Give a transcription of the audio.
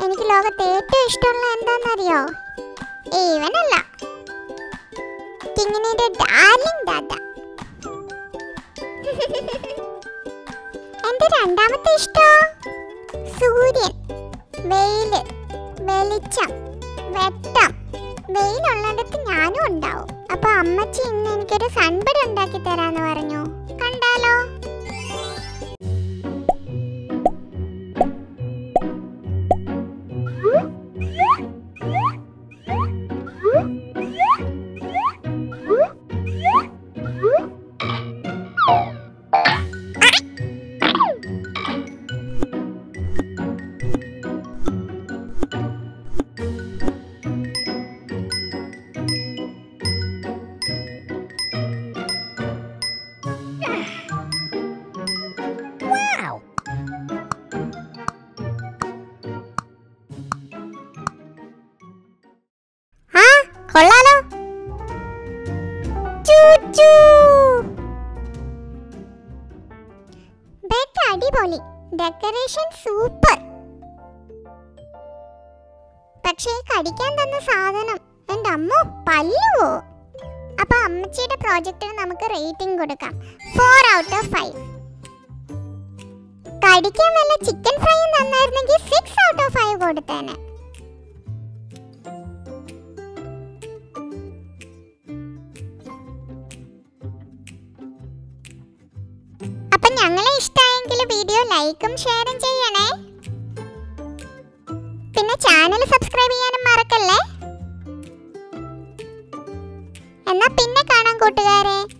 എനിക്ക് ലോകത്ത് ഏറ്റവും ഇഷ്ടമുള്ള എന്താണെന്നറിയോ ഇവനല്ല കിങ്ങിനിയുടെ ഡാർലിംഗ് ദാദ എന്റെ രണ്ടാമത്തെ ഇഷ്ടോ സൂര്യൻ വെയില് വെളിച്ചം വെട്ടം വെയിലുള്ളിടത്ത് ഞാനും ഉണ്ടാവും അപ്പൊ അമ്മച്ചി ഇന്ന് എനിക്കൊരു സൺബഡ് ഉണ്ടാക്കി തരാന്ന് പറഞ്ഞു കണ്ടാലോ ആ കൊള്ളാലോ ചൂ, ചൂ. ബെഡ് അടിപൊളി ഡെക്കറേഷൻ സൂപ്പർ പക്ഷേ കടിക്കാൻ തന്ന സാധനം എൻ്റെ അമ്മ പല്ലുവോ അപ്പൊ അമ്മച്ചിയുടെ പ്രോജക്റ്റിന് നമുക്ക് റേറ്റിംഗ് കൊടുക്കാം ഫോർ ഔട്ട് ഓഫ് ഫൈവ് കടിക്കാൻ വല്ല ചിക്കൻ ഫ്രൈയും തന്നായിരുന്നെങ്കിൽ സിക്സ് ഔട്ട് ഓഫ് ഫൈവ് കൊടുത്തേനെ അപ്പൊ ഞങ്ങളെ ഇഷ്ടമായെങ്കിൽ വീഡിയോ ലൈക്കും ഷെയറും ചെയ്യണേ പിന്നെ ചാനൽ സബ്സ്ക്രൈബ് ചെയ്യാനും മറക്കല്ലേ എന്നാ പിന്നെ കാണാം കൂട്ടുകാരെ